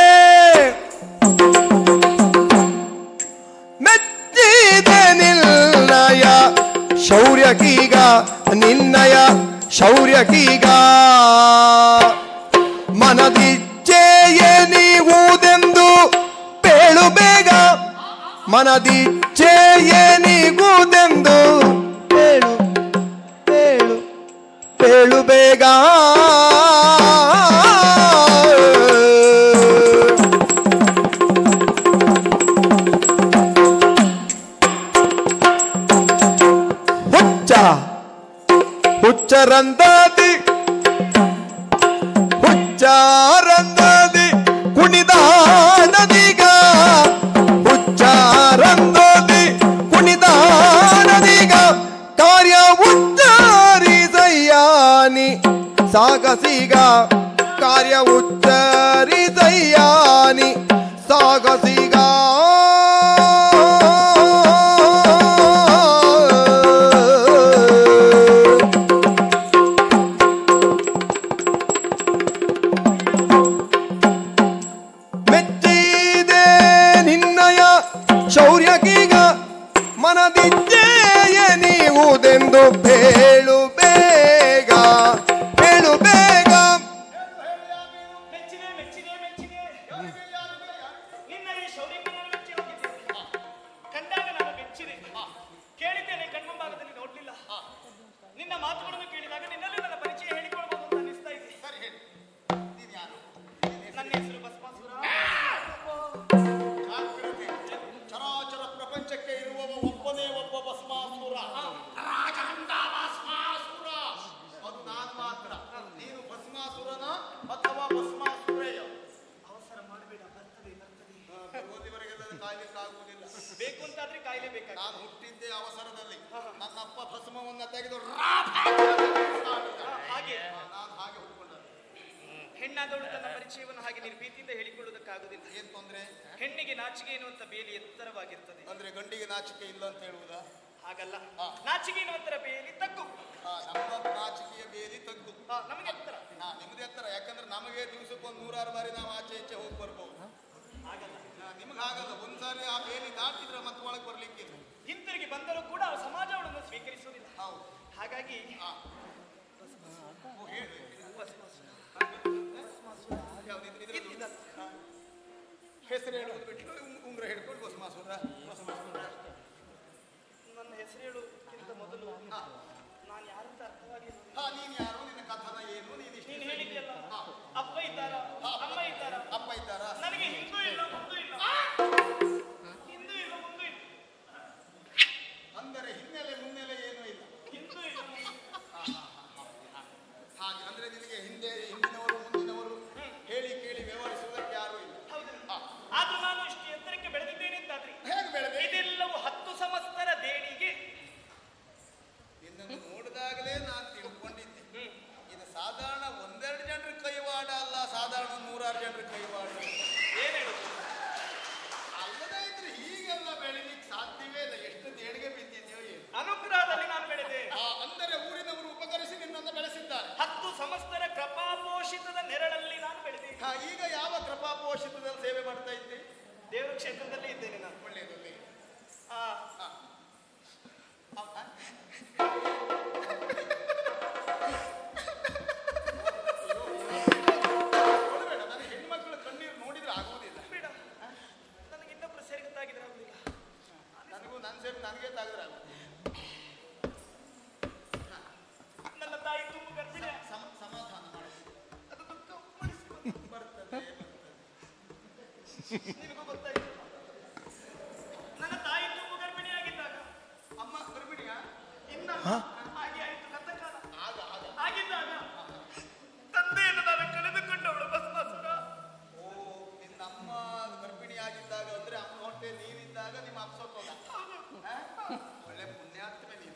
ಮೆಚ್ಚಿದೆ ನಿಲ್ನಯ ಶೌರ್ಯಕೀಗ ನಿನ್ನಯ ಶೌರ್ಯಕೀಗ ಮನದಿಚ್ಛೆಯೇ ನೀವುದೆಂದು ಬೇಳು ಬೇಗ ಮನದಿಚ್ಛೆಯೇ ನೀಗುವುದೆಂದು ಬೇಳು ಬೇಳು ಬೇಳು ಬೇಗ ಹುಚ್ಚ ಹುಚ್ಚರಂದದಿ ಹುಚ್ಚಾರಂದದಿ ಕುಣಿದಾಡದೀಗ ಹುಚ್ಚಾರಂದದಿ ಕುಣಿದಾಡದೀಗ ಕಾರ್ಯ ಉಚ್ಚಾರಿಸಯ್ಯಾನಿ ಸಾಗ ಯಾರಿಗೆ ಯಾರಿಗೆ ಯಾರಿಗೆ ನಿನ್ನ ಈ ಶೌರ್ಯಕ್ಕೆ ನಾನು ಮೆಚ್ಚಿ ಹೋಗಿದ್ದೇನೆ ಕಂಡಾಗ ನಾನು ಮೆಚ್ಚಿದೆ ಕೇಳಿದ್ದೇನೆ ಕಣ್ಮುಂಭಾಗದಲ್ಲಿ ನೋಡ್ಲಿಲ್ಲ ನಿನ್ನ ಮಾತುಗಳನ್ನು ಕೇಳಿದಾಗ ನಿನ್ನಲ್ಲಿ ನನ್ನ ಪರಿಚಯ ಹೇಳಿಕೊಳ್ಬಹುದು ಅಂತ ಅನಿಸ್ತಾ ಇದೆ ಸರಿ ಹೇಳಿ ನೀನು ಯಾರು ನನ್ನ ಹೆಸರು ಭಸ್ಮಾಸುರ ಜಾಗ್ರತೆ. ಚರಾಚರ ಪ್ರಪಂಚಕ್ಕೆ ಇರುವವ ಒಬ್ಬನೇ ಒಬ್ಬ ಭಸ್ಮಾಸುರ ರಾಜಾಂಡ ಭಸ್ಮಾಸುರ ಅದು ನಾನು ಮಾತ್ರ ನೀನು ಭಸ್ಮಾಸುರನ ಅಥವಾ ಭಸ್ಮಾಸುರೆಯ ಅವಸರ ಮಾಡಬೇಡ ಬರ್ತದೆ ಬರ್ತದೆ ಓದಿವರೆಗೆಲ್ಲ ಕಾಯ್ಲಿಕ್ಕಾಗುವುದಿಲ್ಲ ಬೇಕು ಅಂತಾದ್ರೆ ಕಾಯಿಲೆ ಬೇಕಾಗ ನಾನು ಹುಟ್ಟಿದ್ದೆ ಅವಸರದಲ್ಲಿ ನನ್ನಪ್ಪ ಭಸ್ಮವನ್ನ ತೆಗೆದು ರಾಫ್ ಮಾಡಿದ. ಹಾಗೆ ನಾನು ಹಾಗೆ ಹುಟ್ಕೊಂಡದ್ದು ಹೆಣ್ಣಾದವಳು ತನ್ನ ಪರಿಚಯವನ್ನು ಹಾಗೆ ನಿರ್ಭೀತಿಯಿಂದ ಹೇಳಿಕೊಳ್ಳುವುದಕ್ಕಾಗುವುದಿಲ್ಲ ಏನ್ ತೊಂದ್ರೆ ಹೆಣ್ಣಿಗೆ ನಾಚಿಕೆ ಎನ್ನುವಂತ ಬೇಲಿ ಎತ್ತರವಾಗಿರ್ತದೆ ಅಂದ್ರೆ ಗಂಡಿಗೆ ನಾಚಿಕೆ ಇಲ್ಲ ಅಂತ ಹೇಳುವುದಾ ಹಾಗಲ್ಲ ಹಾ. ನಾಚಿಕೆ ಎನ್ನುವಂತರ ಬೇಲಿ ತಗ್ಗು ಆ, ನಮ್ಮ ನಾಚಿಕೆಯ ಬೇಲಿ ತಗ್ಗು ಹಾ, ನಮಗೆ ಎತ್ತರ ಹಾ ನಿಮ್ದು ಎತ್ತರ ಯಾಕಂದ್ರೆ ನಮಗೆ ದಿವಸಕ್ಕೊಂದು ನೂರಾರು ಬಾರಿ ನಾವು ಆಚೆ ಈಚೆ ಹೋಗಿ ಬರ್ಬೋದು ಹಾಗಲ್ಲ ನಿಮ್ಗೆ ಹಾಗಲ್ಲ ಒಂದ್ಸಾರಿ ಆ ಬೇಲಿ ದಾಟಿದ್ರೆ ಮತ್ತೆ ಒಳಗೆ ಬರ್ಲಿಕ್ಕೆ ಹಿಂತಿರುಗಿ ಬಂದರೂ ಕೂಡ ಆ ಸಮಾಜ ಅವಳನ್ನು ಸ್ವೀಕರಿಸುವುದಿಲ್ಲ ಹೌದು ಹಾಗಾಗಿ ಹಾ. ಓ, ಹೇಳು. ಯಾವ್ದು ಇದು- ಇದ್ರದ್ದು? ಇದ್ದಿದ್ದಲ್ಲ. ಹಾ. ಹೆಸರು ಹೇಳುವುದು ಬಿಟ್ಟು ಉಂ- ಉಂಗುರ ಹಿಡ್ಕೊಂಡು ಭಸ್ಮಾಸುರ ಭಸ್ಮಾಸುರ ನನ್ನ ಹೆಸರು ಹೇಳುವುದಕ್ಕಿಂತ ಮೊದಲು ಹಾ. ನಾನು ಯಾರಂತ ಅರ್ಥವಾಗಿಲ್ಲ ಹಾ ನೀನ್ ಯಾರು ನಿನ್ನ ಕಥನ ಏನು ನೀನು ಇಷ್ಟು ನೀನು ಹೇಳಿದ್ಯಲ್ಲ ಹಾ. ಅಪ್ಪ ಇದ್ದಾರ ಹಾ, ಅಮ್ಮ ಇದ್ದಾರ ಅಪ್ಪ ಇದ್ದಾರಾ ನನಗೆ ಹಿಂದೂ ಇಲ್ಲ ಮುಂದೂ ಇಲ್ಲ ಹಿಂದೂ ಇಲ್ಲ ಮುಂದೂ ಇಲ್ಲ ಅಂದರೆ ಹಿನ್ನೆಲೆ ಮುನ್ನೆಲೆ ಏನೂ ಇಲ್ಲ ಹಿಂದೂ ಇಲ್ಲ ಮುಂದೂ ಇಲ್ಲ. ಹಾಗೆ ಅಂದ್ರೆ ನಿನಗೆ ಹಿಂದೆ ಹಿಂದಿನವರು ಮುಂದಿನವರು ಹೇಳಿ ಕೇಳಿ ವ್ಯವಹರಿಸುವುದಕ್ಕೆ ಯಾರು ಇಲ್ಲ ಹೌದು ಹಾ. ಆದ್ರೂ ನಾನು ಇಷ್ಟು ಎತ್ತರಕ್ಕೆ ಬೆಳೆದಿದ್ದೇನೆ ಅಂತಾದ್ರೆ ಹೇಗೆ ಬೆಳೆದೆ ಇದೆಲ್ಲವೂ ಹತ್ತು ಸಂವತ್ಸರ ದೇಣಿಗೆ ನಿನ್ನನ್ನು ನೋಡಿದಾಗಲೇ ನಾನು ತಿಳ್ಕೊಂಡಿದ್ದೆ ಇದು ಸಾಧಾರಣ ಒಂದೆರಡು ಜನರ ಕೈವಾಡ ಅಲ್ಲ ಸಾಧಾರಣ ನೂರಾರು ಜನರ ಕೈವಾಡ ಏನ್ ಹೇಳುದು ಅಲ್ಲದೇ ಇದ್ರೆ ಹೀಗೆಲ್ಲ ಬೆಳಿಲಿಕ್ಕೆ ಸಾಧ್ಯವೇ ಇಲ್ಲ ಎಷ್ಟು ದೇಣಿಗೆ ಬಿದ್ದಿದೆಯೋ ಏನು ಅನುಗ್ರಹದಲ್ಲಿ ನಾನು ಬೆಳೆದೆ ಆ, ಅಂದರೆ ಊರಿನವರು ಉಪಕರಿಸಿ ನಿನ್ನನ್ನು ಬೆಳೆಸಿದ್ದಾರೆ ಹತ್ತು ಸಂವತ್ಸರ ಕೃಪಾಪೋಷಿತದ ನೆರಳಲ್ಲಿ ನಾನು ಬೆಳೆದೆ ಹಾ, ಈಗ ಯಾವ ಕೃಪಾಪೋಷಿತದಲ್ಲಿ ಸೇವೆ ಮಾಡ್ತಾ ಇದ್ದೆ ದೇವರ ಕ್ಷೇತ್ರದಲ್ಲಿ ಇದ್ದೇನೆ ನಾನು ಒಳ್ಳೆಯದು ಒಳ್ಳೆಯದು ಆ, ಹಾ. ಹೌದಾ? ನೋಡ್ಬೇಡ, ನನಗೆ ಹೆಣ್ಮಕ್ಳ ಕಣ್ಣೀರು ನೋಡಿದ್ರೆ ಆಗುವುದಿಲ್ಲ ಬೇಡ ನನಗೆ ಇನ್ನೊಬ್ರು ಸೇರಿ ಗೊತ್ತಾಗಿದ್ರೆ ಆಗುದಿಲ್ಲ ನನಗೂ ನನ್ನ ಸೇರಿ ನನಗೆ ತಾಗಿದ್ರೆ ಆಗುವುದಿಲ್ಲ ನನ್ನ ತಾಯಿ ತುಂಬ ಗರ್ಭಿಣಿ ಸಮ- ಸಮಾಧಾನ ಮಾಡಿ ಅದು ದುಃಖ ಉಳಿಸಿಕೊಂಡು ಬರ್ತದೆ ನಿನಗೂ ಗೊತ್ತಾಯ್ತು ನನ್ನ ತಾಯಿ ತುಂಬ ಗರ್ಭಿಣಿಯಾಗಿದ್ದಾಗ ಅಮ್ಮ ಗರ್ಭಿಣಿಯ ಇನ್ನ ಹಾಗೆ ಆಯ್ತು ಕಥಕಾಲ ಆಗ ಆಗ ಆಗಿದ್ದಾಗ ತಂದೆಯನ್ನು ನಾನು ಕಳೆದುಕೊಂಡವಳು ಭಸ್ಮಾಸುರ ಓ ನಿನ್ನಮ್ಮ ಗರ್ಭಿಣಿಯಾಗಿದ್ದಾಗ ಅಂದ್ರೆ ಅಮ್ಮ ಹೊಟ್ಟೆ ನೀರಿದ್ದಾಗ ನಿಮ್ಮ ಅಪ್ಸೋತೋದ ಒಳ್ಳೆ ಪುಣ್ಯಾತ್ಮೆ ನೀನು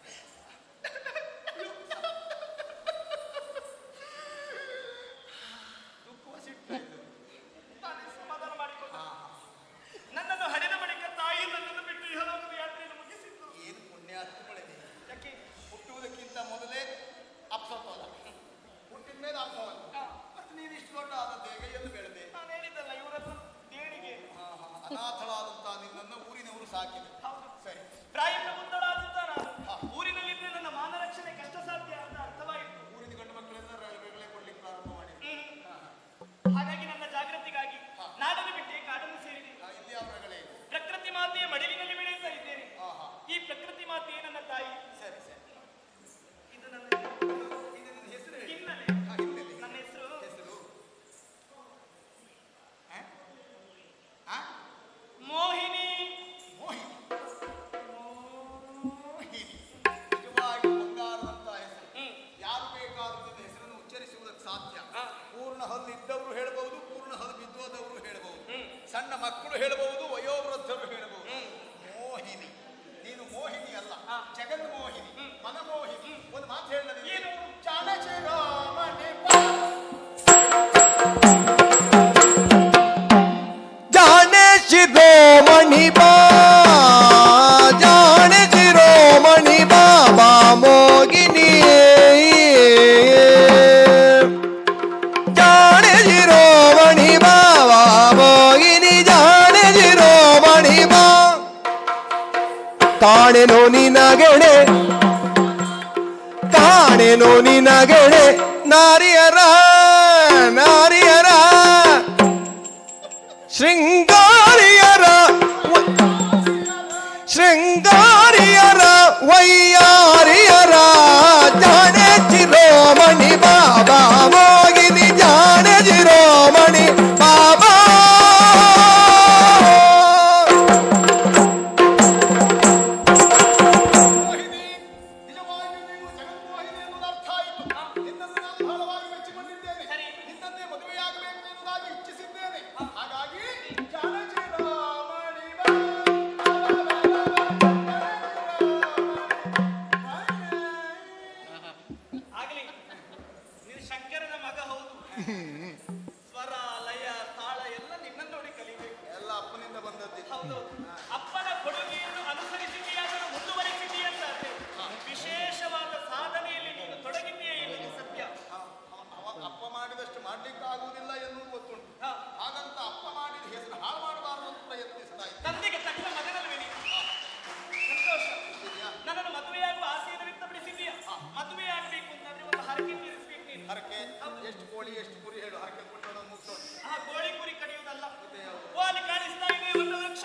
ದುಃಖವ ಸಿಟ್ಟು ಇದು. ತಾನೇ ಸಮಾಧಾನ ಮಾಡಿಕೊಂಡ ನನ್ನನ್ನು ಹಡೆದ ಬಳಿಕ ತಾಯಿ ನನ್ನನ್ನು ಬಿಟ್ಟು ಇಹಲೋಕದ ಯಾತ್ರೆಯನ್ನು ಮುಗಿಸಿದ್ದು ಏನು ಪುಣ್ಯಾತ್ಮಳೆ ನೀನು ಯಾಕೆ ಹುಟ್ಟುವುದಕ್ಕಿಂತ ಮೊದಲೇ ಅಪ್ಸೋತೋದ ಹುಟ್ಟಿದ ಮೇಲೆ ಅಮ್ಮ ಹೋದ. ಮತ್ತೆ ನೀನು ಇಷ್ಟು ದೊಡ್ಡ ಆದದ್ದು ಹೇಗೆ ಎಂದು ಬೆಳೆದೆ ನಾನು ಹೇಳಿದ್ದಲ್ಲ ಇವರನ್ನು ದೇಣಿಗೆ ಹಾ, ಹಾ. ಅನಾಥಳಾದಂತಹ ನಿನ್ನನ್ನು ಊರಿನವರು ಸಾಕಿದೆ ಹೌದು ಸರಿ ಪ್ರಾಯಪ್ರಬುದ್ಧಳಾದಂತ ನಾನು ಊರಿನಲ್ಲಿದ್ದರೆ ನನ್ನ ಮಾನ ರಕ್ಷಣೆ ಕಷ್ಟ ಸಾಧ್ಯ ಅಂತ ಅರ್ಥವಾಯಿತು ಊರಿನ ಗಂಡು ಮಕ್ಕಳೆಲ್ಲ ರೈಲ್ವೆಗಳೇ ಕೊಡ್ಲಿಕ್ಕೆ ಪ್ರಾರಂಭ ಮಾಡಿದ್ರು ಹ್ಮ್. ಹಾಗಾಗಿ ನನ್ನ ಜಾಗೃತಿಗಾಗಿ ನಾಡನ್ನು ಬಿಟ್ಟೆ ಕಾಡನ್ನು ಸೇರಿದೆ ಆ, ಇಲ್ಲಿ ಯಾವ ರಗಳೇ ಇದೆ ಪ್ರಕೃತಿ ಮಾತೆಯ ಮಡಿಲಿನಲ್ಲಿ ಬೆಳೆಯುತ್ತಾ ಇದ್ದೇನೆ ಹಾ ಹಾ ಈ ಪ್ರಕೃತಿ ಮಾತೆಯೇ ನನ್ನ ತಾಯಿ ಸರಿ ಸರಿ ಇದು ನನ್ನ ಈಗ ನಿನ್ನ ಹೆಸರು ಹೇಳಿ ಹಿನ್ನೆಲೆ ಹಾ, ಹಿನ್ನೆಲೆ. ನನ್ನ ಹೆಸರು ಹೆಸರು ಆ? ಆ? ಮೋಹಿನಿ ಮೋಹಿನಿ ಮೋಹಿನಿ ನಿಜವಾಗಿ ಬಂಗಾರದಂತ ಹೆಸರು ಹ್ಮ್. ಯಾರು ಬೇಕಾದ್ರೂ ನಿನ್ನ ಹೆಸರನ್ನು ಉಚ್ಚರಿಸುವುದಕ್ಕೆ ಸಾಧ್ಯ ಹಾ. ಪೂರ್ಣ ಹಲ್ಲು ಇದ್ದವರು ಹೇಳಬಹುದು ಪೂರ್ಣ ಹಲ್ಲು ಬಿದ್ದೋದವರು ಹೇಳಬಹುದು ಹ್ಮ್. ಸಣ್ಣ ಮಕ್ಕಳು ಹೇಳಬಹುದು ವಯೋವೃದ್ಧರು ಹೇಳಬಹುದು ಮೋಹಿನಿ ನೀನು ಮೋಹಿನಿ ಅಲ್ಲ ಹಾ. ಜಗನ್ಮೋಹಿನಿ ಮನಮೋಹಿನಿ ಒಂದು ಮಾತು ಹೇಳ ಏನು? ಚಾಣಚಿರಾಮಣಿ ಜಾಣೆ ಶಿರೋಮಣಿ ಬಾ ಜಾಣೆ ಶಿರೋಮಣಿ ಬಾಬಾ ಮೋಗಿನಿಯೇ ಜಾಣೆ ಶಿರೋಮಣಿ ಬಾಬಾ ಮೋಗಿನಿ ಜಾಣೆ ಶಿರೋಮಣಿ ಬಾ ಕಾಣೆನೋ ನಿನಗೆಡೆ ಕಾಣೆನೋ ನಿನಗೆಡೆ ನಾರಿಯರ ನಾರಿಯರ ಶೃಂಗಾರಿಯರ ವ- ಶೃಂಗಾರಿಯರ ವೈಯಾರಿಯರ ಜಾಣೆ ಚಿರೋಮಣಿ ಬಾಬಾ ಮೋಗಿನಿ ಜಾಣೆ ಚಿರೋಮಣಿ ಬಾಬಾ ಮೋಹಿನಿ ನಿಜವಾಗಿಯೂ ನೀನು ಜಗನ್ಮೋಹಿನಿ ಎನ್ನುವುದು ಅರ್ಥ ಆಯಿತು ನಿನ್ನನ್ನು ನಾನು ಬಹಳವಾಗಿ ಮೆಚ್ಚಿಕೊಂಡಿದ್ದೇನೆ ಸರಿ. ನಿನ್ನನ್ನೇ ಮದುವೆಯಾಗಬೇಕು ಎನ್ನುವುದಾಗಿ ಇಚ್ಛಿಸಿದ್ದೇನೆ ಹಾಗಾಗಿ ಜಾನಚಿರಾಮಣಿ ಬಾ, ಆಗ್ಲಿ ನೀನು ಶಂಕರನ ಮಗ ಹೌದು ಸ್ವರ ಲಯ ತಾಳ ಎಲ್ಲ ನಿನ್ನನ್ನು ನೋಡಿ ಕಲಿಬೇಕು ಎಲ್ಲ ಅಪ್ಪನಿಂದ ಬಂದದ್ದಿದೆ ಹೌದು ಅಪ್ಪನ ಕೊಡುಗೆಯನ್ನು ಅನುಸರಿಸಿದೆಯಾದರೂ ಮುಂದುವರಿಸಿದೆಯಾ ಅಂತಾದ್ರೆ ವಿಶೇಷವಾದ ಸಾಧನೆಯಲ್ಲಿ ನೀನು ತೊಡಗಿದೆಯೇ ಎನ್ನುವುದು ಸತ್ಯ ಅವ ಅಪ್ಪ ಮಾಡಿದಷ್ಟು ಮಾಡ್ಲಿಕ್ಕೆ ಆಗುವುದಿಲ್ಲ ಎನ್ನುವುದು ಗೊತ್ತುಂಟು ಹಾ. ಹಾಗಂತ ಅಪ್ಪ ಮಾಡಿದ ಹೆಸರು ಹಾಳು ಮಾಡಬಾರದು ಅಂತ ಪ್ರಯತ್ನಿಸ್ತಾ ಇದ್ದೆ ತಂದೆಗೆ ತಕ್ಕ ಮಗನಲ್ವೇ ನೀನು ಸಂತೋಷ ನನ್ನನ್ನು ಮದುವೆಯಾಗುವ ಆಸೆಯನ್ನು ವ್ಯಕ್ತಪಡಿಸಿದೀಯಾ ಮದುವೆ ಆಗಬೇಕು ಅಂತಂದ್ರೆ ಒಂದು ಹರಕೆ ತೀರಿಸ್ಬೇಕು ನೀನು ಹರಕೆ ಎಷ್ಟು ಕೋಳಿ ಎಷ್ಟು ಕುರಿ ಹೇಳು ಹರಕೆ ಕೊಟ್ಟೋಣ ಮುಗಿಸೋಣ ಆ ಕೋಳಿ ಕುರಿ ಕಡಿಯುವುದಲ್ಲ ಮತ್ತೆ ಯಾವುದು? ಓ, ಅಲ್ಲಿ ಕಾಣಿಸ್ತಾ ಇದೆ ಒಂದು ವೃಕ್ಷ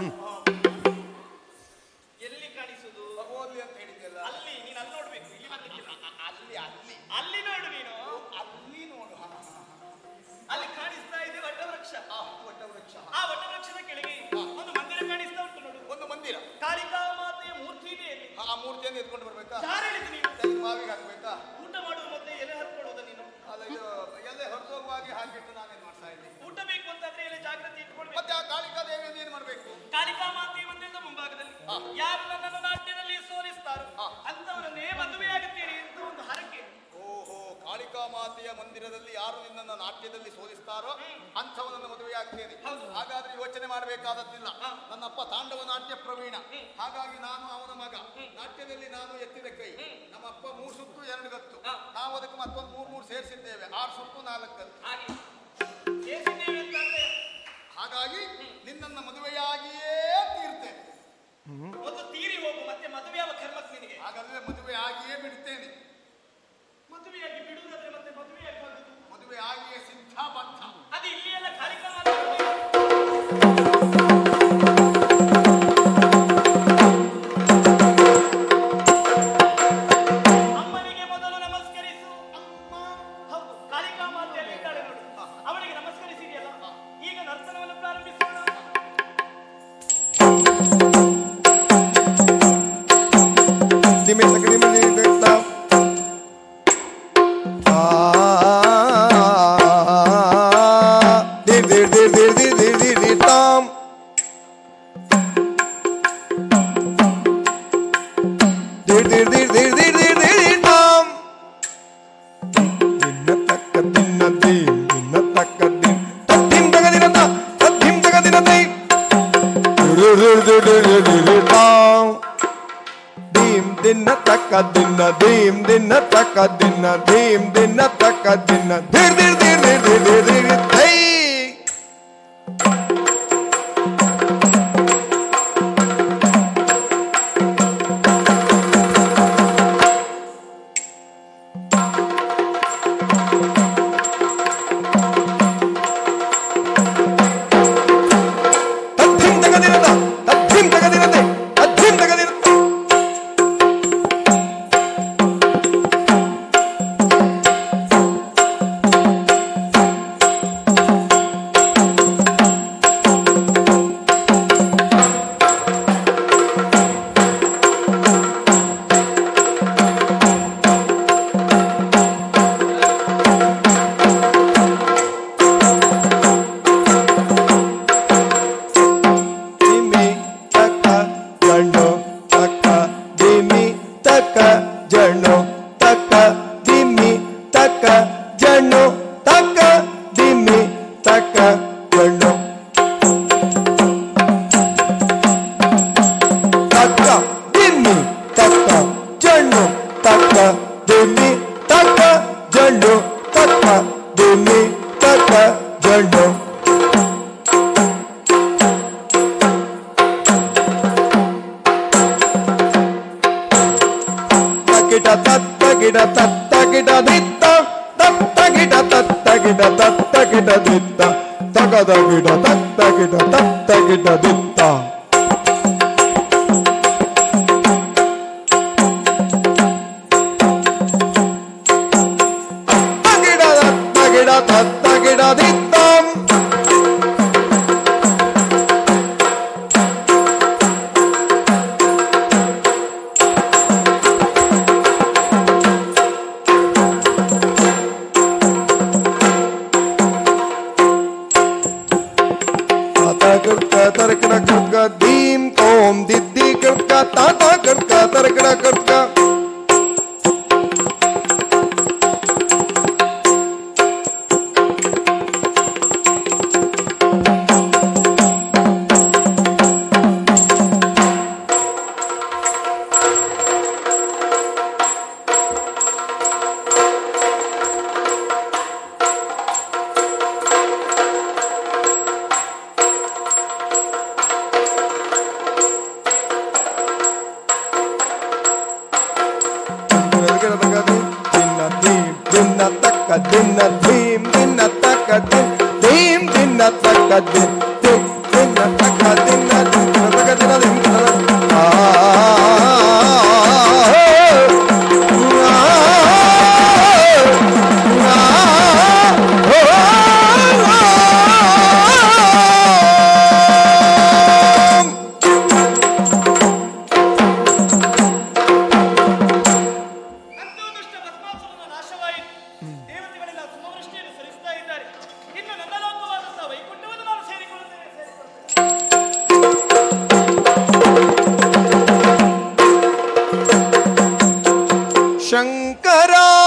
ಎಲ್ಲಿ ಕಾಣಿಸುದು ಭಗವದ್ಲಿ ಅಂತ ಹೇಳಿದ್ಯಲ್ಲ ಅಲ್ಲಿ ನೀನು ಅಲ್ಲಿ ನೋಡ್ಬೇಕು ಇಲ್ಲಿ ಬರ್ಲಿಕ್ಕಿಲ್ಲ ಅಲ್ಲಿ ಅಲ್ಲಿ ಅಲ್ಲಿ ನೋಡು ನೀನು ಅಲ್ಲಿ ನೋಡು ಹಾ, ಹಾ, ಹಾ. ಅಲ್ಲಿ ಕಾಣಿಸ್ತಾ ಇದೆ ವಟ ವೃಕ್ಷ ಆ ವಟ ವೃಕ್ಷ ಆ ವಟ ವೃಕ್ಷದ ಕೆಳಗೆ ಒಂದು ಮಂದಿರ ಕಾಣಿಸ್ತಾ ಉಂಟು ನೋಡು ಒಂದು ಮಂದಿರ ಕಾಳಿಕಾ ಮಾತೆಯ ಮೂರ್ತಿ ಇದೆ ಅಲ್ಲಿ ಆ ಮೂರ್ತಿಯನ್ನು ಎತ್ಕೊಂಡು ಬರ್ಬೇಕಾ ಯಾರು ಹೇಳಿದ್ದು ನೀನು ತೆಗೆದು ಬಾವಿಗೆ ಹಾಕ್ಬೇಕಾ ಊಟ ಮಾಡುವ ಮೊದಲೇ ಎಲೆ ಹತ್ಕೊಳ್ಳೋದ ನೀನು ಅಲ್ಲ ಇದು ಎಲ್ಲೇ ಹೊರಟೋಗುವಾಗಿ ಹಾಕಿಟ್ಟು ನಾನೇನ್ ಮಾಡ್ತಾ ಇದ್ದೀನಿ ಊಟ ಬೇಕು ಅಂತಂದ್ರೆ ಎಲೆ ಜಾಗ್ರತೆ ಇಟ್ಕೊಳ್ಬೇಕು ಮತ್ತೆ ಆ ಕಾಳಿಕಾ ದೇವಿಯನ್ನು ಏನ್ ಮಾಡ್ಬೇಕು ಕಾಳಿಕಾ ಮಾತೆಯ ಮಂದಿರದ ಮುಂಭಾಗದಲ್ಲಿ ಯಾರು ನನ್ನನ್ನು ನಾಟ್ಯದಲ್ಲಿ ಸೋಲಿಸ್ತಾರೋ ಅಂತವರನ್ನೇ ಮದುವೆಯಾಗುತ್ತೀರಿ ಅಂತ ಒಂದು ಹರಕೆ ಓಹೋ ಕಾಳಿಕಾ ಮಾತೆಯ ಮಂದಿರದಲ್ಲಿ ಯಾರು ನಿನ್ನನ್ನು ನಾಟ್ಯದಲ್ಲಿ ಸೋಲಿಸ್ತಾರೋ ಅಂಥವನನ್ನು ಮದುವೆಯಾಗ್ತೇನೆ ಹಾಗಾದ್ರೆ ಯೋಚನೆ ಮಾಡಬೇಕಾದದ್ದಿಲ್ಲ ನನ್ನಪ್ಪ ತಾಂಡವ ನಾಟ್ಯ ಪ್ರವೀಣ ಹಾಗಾಗಿ ನಾನು ಅವನ ಮಗ ನಾಟ್ಯದಲ್ಲಿ ನಾನು ಎತ್ತಿದ ಕೈ ನಮ್ಮಪ್ಪ ಮೂರು ಸುತ್ತು ಎರಡು ಗತ್ತು ನಾವು ಅದಕ್ಕೆ ಮತ್ತೊಂದು ಮೂರು ಮೂರು ಸೇರಿಸಿದ್ದೇವೆ ಆರು ಸುತ್ತು ನಾಲ್ಕು ಗತ್ತು ಹಾಗೆ ಸೇರಿಸಿದ್ದೇವೆ ಅಂತಂದ್ರೆ ಹಾಗಾಗಿ ನಿನ್ನನ್ನು ಮದುವೆಯಾಗಿಯೇ ತೀರ್ತೇನೆ ಒಂದು ತೀರಿ ಹೋಗು ಮತ್ತೆ ಮದುವೆಯಾವ ಕರ್ಮಕ್ಕೆ ನಿನಗೆ ಹಾಗಾದ್ರೆ ಮದುವೆ ಆಗಿಯೇ ಬಿಡ್ತೇನೆ ಮದುವೆಯಾಗಿ ಬಿಡುವುದಾದ್ರೆ ಮತ್ತೆ ಮದುವೆಯಾಗಿ ಹೋಗುದು ಮದುವೆ ಆಗಿಯೇ ಸಿದ್ಧಾಬದ್ಧ ಅದು ಇಲ್ಲಿ ಎಲ್ಲ ಕಾಳಿಕಾ ಮಾತೆ ಅಮ್ಮನಿಗೆ ಮೊದಲು ನಮಸ್ಕರಿಸು ಅಮ್ಮ ಹೌದು ಕಾಳಿಕಾ ಮಾತೆಯಲ್ಲಿ ಇದ್ದಾಳೆ ನೋಡು ಅವಳಿಗೆ ನಮಸ್ಕರಿಸಿದೆಯಲ್ಲ ಈಗ ನರ್ತನವನ್ನು ಪ್ರಾರಂಭಿಸೋಣ ದಿಮೆ ತಕ ದಿಮೆ ದಿ ಬೆಟ್ಟ. ಆ ದಿರ್ ದಿರ್ ದಿರ್ ದಿರ್ ದಿರ್ ದಿರ್ ದಿರ್ ದಿರ್ ತಾಮ್. ದಿರ್ ದಿರ್ ದಿರ್ ದಿರ್ ದಿರ್ ದಿರ್ ದಿರ್ ದಿರ್ ತಾಮ್. ದಿನ್ನ ತಕ್ಕ ದಿನ್ನ ದೀಂ, ದಿನ್ನ ತಕ್ಕ ದಿನ್. ತದ್ದಿಂ ತಗ ದಿನ ತ, ತದ್ದಿಂ ತಗ ದಿನ ದೈ. ದಿರ್ ದಿರ್ ದಿರ್ ದಿರ್ ದಿರ್ ದಿರ್ ದಿರ್ ತಾಮ್. ಧೀಂ ದಿನ ತಕ್ಕ ದಿನ ಧೀಂ ದಿನ ತಕ್ಕ ದಿನ ಧೀಂ ದಿನ ತಕ್ಕ ದಿನ ಧೀರ್ ಧೀರ್ ಧೀರ್ ಧೀರ್ ಧೀರ್ ಧೀರ್ ಧೀರ್ ಥೈ ತದ್ಧಿಂ ತಗ ದಿನ ತ, ತದ್ಧಿಂ ತಗ ದಿನ ತೈ, ತದ್ಧಿಂ ತಗ ದಿನ ತೈ. ದಿಮಿ ತಕ್ಕ ಜಣ್ಣು ತಕ್ಕ ದಿಮಿ ತಕ್ಕ ಜಣ್ಣು ತಕ್ಕ ದಿಮಿ ತಕ್ಕ ಜಣ್ಣು ತಕ್ಕ ದಿಮಿ ತಕ್ಕ ಜಣ್ಣು ತಕ್ಕ ದಿಮ್ಮಿ ತಕ್ಕ ಜಣ್ಣು ತಕ್ಕ ದಿಮ್ಮಿ ತಕ್ಕ ಜಣ್ಣು ತಕ್ಕ ದಿಮ್ಮಿ ತಕ್ಕ ಜಣ್ಣು ತಗಿಡ ತತ್ತ ಗಿಡ ತತ್ತ ಗಿಡ ದಿತ್ತ ತತ್ತ ಗಿಡ ತತ್ತ ಗಿಡ ತತ್ತ ಗಿಡ ದಿತ್ತ ತಗದ ಗಿಡ ತತ್ತ ಗಿಡ ತತ್ತ ಗಿಡ ದಿತ್ತ ತತ್ತ ಗಿಡ ತತ್ತ ಗಿಡ ತತ್ತ ಗಿಡ ದಿತ್ತಂ ತಾತ ಕರ್ಕ ತರಕಡ ಕರ್ಕ ದೀಂ ತೋಂ ದಿದ್ದಿ ಕರ್ಕ ತಾತ ಕರ್ಕ ತರಕಡ ಕರ್ಕ ದಿನ್ನ ದೀಂ ದಿನ್ನ ತಕ್ಕ ದಿನ್ನ ಧೀಂ ದಿನ್ನ ತಕ್ಕ ದಿನ್ ಧೀಂ ದಿನ್ನ ತಕ್ಕ ದಿನ್ ದಿನ್ ದಿನ್ನ ತಕ್ಕ ದಿನ್ನ ದಿನ್ನ ತಕ್ಕ ದಿನ ದಿನ್ನ ತಕ್ಕ ಆ ಅಂತೂ ದುಷ್ಟ ಭಸ್ಮಾಸುರನ ನಾಶವಾಯಿತು ದೇವತೆಗಳೆಲ್ಲ ಸುಮವೃಷ್ಟಿಯನ್ನು ಸುರಿಸ್ತಾ ಇದ್ದಾರೆ ಇನ್ನು ನನ್ನ ಲೋಕವಾದಂತಹ ವೈಕುಂಠವನ್ನು ನಾನು ಸೇರಿಕೊಳ್ಳುತ್ತೇನೆ ಸೇರಿಕೊಳ್ಳುತ್ತೇನೆ ಶಂಕರ